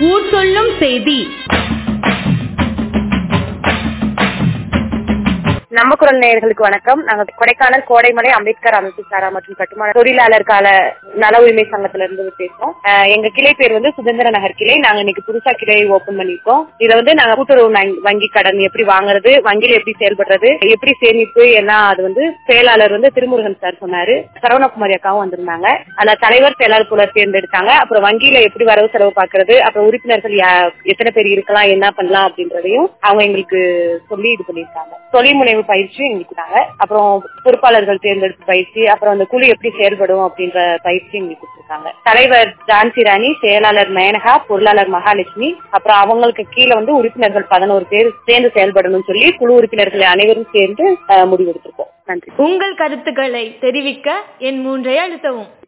ஊர் சொல்லும் செய்தி நம்ம குரல் நேயர்களுக்கு வணக்கம் நாங்க கொடைக்கானல் கோடைமலை அம்பேத்கர் அமைப்பு சாரா மற்றும் கட்டுமான தொழிலாளர் கால நல உரிமை சங்கத்துல இருந்து பேசுறோம் அஹ் எங்க கிளை பேர் வந்து சுதந்திர நகர் கிளை நாங்க இன்னைக்கு புதுசா கிளை ஓபன் பண்ணிருக்கோம் இதை வந்து நாங்க கூட்டுறவு வங்கி- வங்கி கடன் எப்படி வாங்குறது வங்கியில எப்படி செயல்படுறது எப்படி சேமிப்பு எல்லாம் அது வந்து செயலாளர் வந்து திருமுருகன் சார் சொன்னாரு சரவணகுமாரி அக்காவும் வந்திருந்தாங்க அதுல தலைவர் செயலாளர் புலர் தேர்ந்தெடுத்தாங்க அப்புறம் வங்கியில எப்படி வரவு செலவு பாக்குறது அப்புறம் உறுப்பினர்கள் யா- எத்தனை பேர் இருக்கலாம் என்ன பண்ணலாம் அப்படின்றதையும் அவங்க எங்களுக்கு சொல்லி இது பண்ணிருக்காங்க தொழில் முனைவு பயிற்சி எங்களுக்கு தாங்க அப்புறம் பொறுப்பாளர்கள் தேர்ந்தெடுப்பு பயிற்சி அப்புறம் அந்த குழு எப்படி செயல்படும் அப்படின்ற பயிற்சி எங்களுக்கு கொடுத்துருக்காங்க தலைவர் ஜான்சி ராணி செயலாளர் மேனகா பொருளாளர் மகாலட்சுமி அப்புறம் அவங்களுக்கு கீழே வந்து உறுப்பினர்கள் பதினோரு பேர் சேர்ந்து செயல்படணும்னு சொல்லி குழு உறுப்பினர்கள் அனைவரும் சேர்ந்து அஹ், முடிவெடுத்திருக்கோம் நன்றி உங்கள் கருத்துக்களை தெரிவிக்க என் மூன்றை அழுத்தவும்